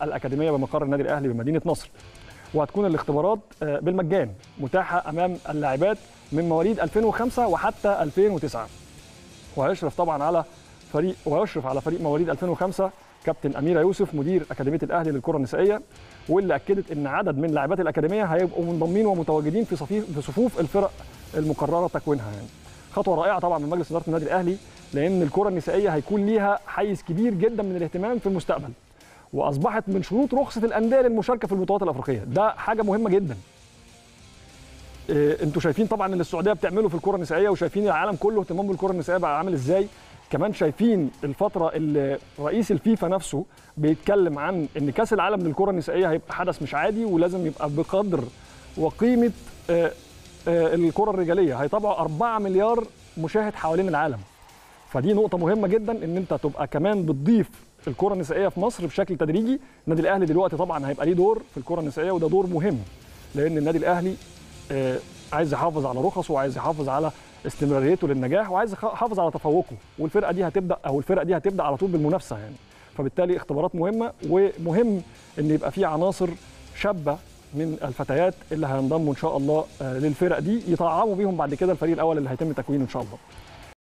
الاكاديميه بمقر النادي الاهلي بمدينه نصر وهتكون الاختبارات آه، بالمجان متاحه امام اللاعبات من مواليد 2005 وحتى 2009 وهيشرف طبعا على فريق ويشرف على فريق مواليد 2005 كابتن اميره يوسف مدير اكاديميه الاهلي للكره النسائيه واللي اكدت ان عدد من لاعبات الاكاديميه هيبقوا منضمين ومتواجدين في صفيف في صفوف الفرق المقرره تكوينها يعني. خطوه رائعه طبعا من مجلس اداره النادي الاهلي لان الكره النسائيه هيكون ليها حيز كبير جدا من الاهتمام في المستقبل واصبحت من شروط رخصه الانديه للمشاركه في البطولات الافريقيه ده حاجه مهمه جدا إيه، انتوا شايفين طبعا اللي السعوديه بتعمله في الكره النسائيه وشايفين العالم كله اهتمام بالكره النسائيه بقى عامل ازاي كمان شايفين الفتره اللي رئيس الفيفا نفسه بيتكلم عن ان كاس العالم للكره النسائيه هيبقى حدث مش عادي ولازم يبقى بقدر وقيمه آه، آه، الكره الرجاليه هيطبعوا 4 مليار مشاهد حوالين العالم فدي نقطه مهمه جدا ان انت تبقى كمان بتضيف الكره النسائيه في مصر بشكل تدريجي النادي الاهلي دلوقتي طبعا هيبقى ليه دور في الكره النسائيه وده دور مهم لان النادي الاهلي آه، عايز يحافظ على رخصه وعايز يحافظ على استمراريته للنجاح وعايز يحافظ على تفوقه والفرقه دي هتبدا او الفرقه دي هتبدا على طول بالمنافسه يعني فبالتالي اختبارات مهمه ومهم ان يبقى في عناصر شابه من الفتيات اللي هينضموا ان شاء الله آه، للفرق دي يطعموا بيهم بعد كده الفريق الاول اللي هيتم تكوينه ان شاء الله